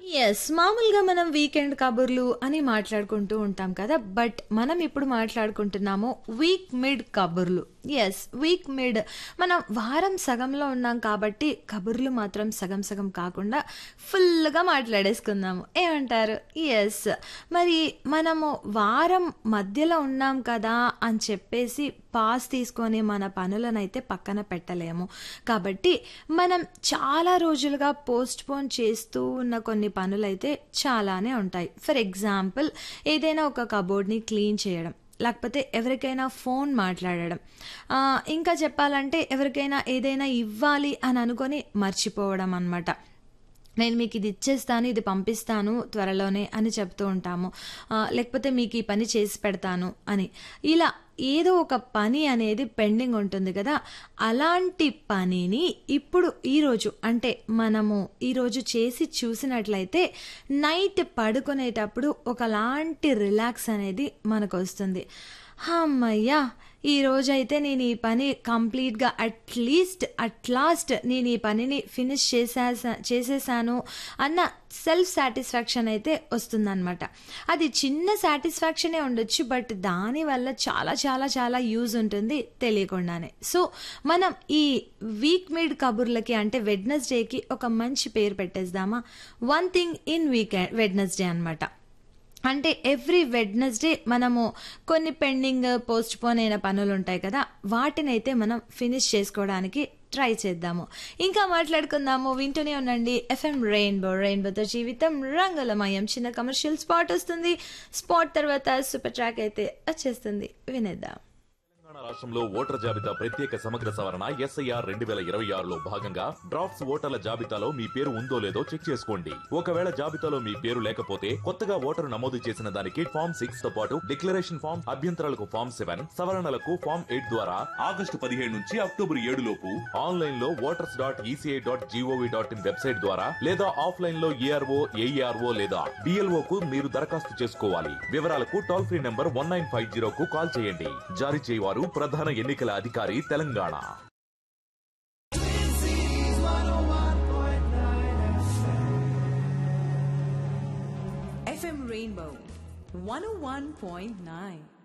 Yes. మామూలుగా మనం weekend కబుర్లు అని మాట్లాడుకుంటూ ఉంటాం కదా! బట్ మనం ఇప్పుడు మాట్లాడుకుంటున్నాము వీక్ మిడ్ కబుర్లు. యెస్. వీక్ మిడ్ మనం వారం సగంలో ఉన్నాం కాబట్టి కబుర్లు మాత్రం సగం సగం కాకుండా ఫుల్‌గా మాట్లాడేసుకుందాము. ఏమంటారు? యెస్. మరి మనము వారం మధ్యలో ఉన్నాం కదా అని చెప్పేసి పాస్ తీసుకొని మన పనులనైతే పక్కన పెట్టలేము. కాబట్టి మనం చాలా రోజులుగా పోస్ట్‌పోన్ చేస్తూ ఉన్న కొన్ని పనులైతే చాలానే ఉంటాయి. ఫర్ ఎగ్జాంపుల్ ఏదైనా ఒక కబోర్డ్‌ని క్లీన్ చేయడం. లేకపోతే ఎవరికైనా ఫోన్ మాట్లాడడం. ఆహ్, ఇంకా చెప్పాలంటే ఎవరికైనా ఏదైనా ఇవ్వాలి అని అనుకోని మర్చిపోవడం అన్నమాట. నేను మీకిది ఇచ్చేస్తాను, ఇది పంపిస్తాను త్వరలోనే అని చెప్తూ ఉంటాము. ఆహ్, లేకపోతే మీకు ఈ పని చేసి పెడతాను అని. ఇలా ఏదో ఒక పని అనేది పెండింగ్ ఉంటుంది కదా! అలాంటి పనిని ఇప్పుడు ఈరోజు అంటే మనము ఈరోజు చేసి చూసినట్లయితే నైట్ పడుకునేటప్పుడు ఒకలాంటి రిలాక్స్ అనేది మనకొస్తుంది. హమ్మయ్య! ఈరోజైతే నేను ఈ పని కంప్లీట్‌గా అట్‌లీస్ట్ అట్ లాస్ట్ నేను ఈ పనిని ఫినిష్ చేసేసా చేసేసాను అన్న సెల్ఫ్ సాటిస్ఫాక్షన్ అయితే వస్తుందనమాట. అది చిన్న సాటిస్ఫాక్షనే ఉండొచ్చు. బట్ దానివల్ల చాలా చాలా చాలా యూజ్ ఉంటుంది తెలియకుండానే. సో, మనం ఈ వీక్ మిడ్ కబుర్లకి అంటే వెడ్నెస్‌డేకి ఒక మంచి పేరు పెట్టేద్దామా? One thing in weekend Wednesday అనమాట. అంటే ఎవ్రీ వెడ్నెస్‌డే మనము కొన్ని పెండింగ్, పోస్ట్‌పోన్ అయిన పనులుంటాయి కదా! వాటినైతే మనం ఫినిష్ చేసుకోవడానికి ట్రై చేద్దాము. ఇంకా మాట్లాడుకుందాము. వింటూనే ఉండండి ఎఫ్ఎం రెయిన్బో. రెయిన్బోతో జీవితం రంగులమయం. చిన్న కమర్షియల్ స్పాట్ వస్తుంది. స్పాట్ తర్వాత సూపర్ ట్రాక్ అయితే వచ్చేస్తుంది. వినేద్దాం. తెలంగాణ రాష్ట్రంలో ఓటర్ జాబితా ప్రత్యేక సమగ్ర సవరణ ఎస్ఐఆర్ రెండు వేల ఇరవై ఆరులో భాగంగా డ్రాఫ్ట్స్ ఓటర్ల జాబితాలో మీ పేరు ఉందో లేదో చెక్ చేసుకోండి. ఒకవేళ జాబితాలో మీ పేరు లేకపోతే కొత్తగా ఓటరు నమోదు చేసిన దానికి ఫామ్ సిక్స్ తో పాటు డిక్లరేషన్ ఫామ్ అభ్యంతరాలకు ఫామ్ సెవెన్ సవరణలకు ఫామ్ ఎయిట్ ద్వారా ఆగస్టు పదిహేడు నుంచి అక్టోబర్ ఏడు లోపు ఆన్లైన్ లో voters dot ECI dot GOV dot in website ద్వారా లేదా ఆఫ్లైన్ లో ఏఆర్ఓ ఏఈఆర్ఓ లేదా బిఎల్ఓ కు మీరు దరఖాస్తు చేసుకోవాలి. వివరాలకు toll free number one nine five zero కు కాల్ చేయండి. జారీ చేయవారు ప్రధాన ఎన్నికల అధికారి తెలంగాణ FM Rainbow 101.9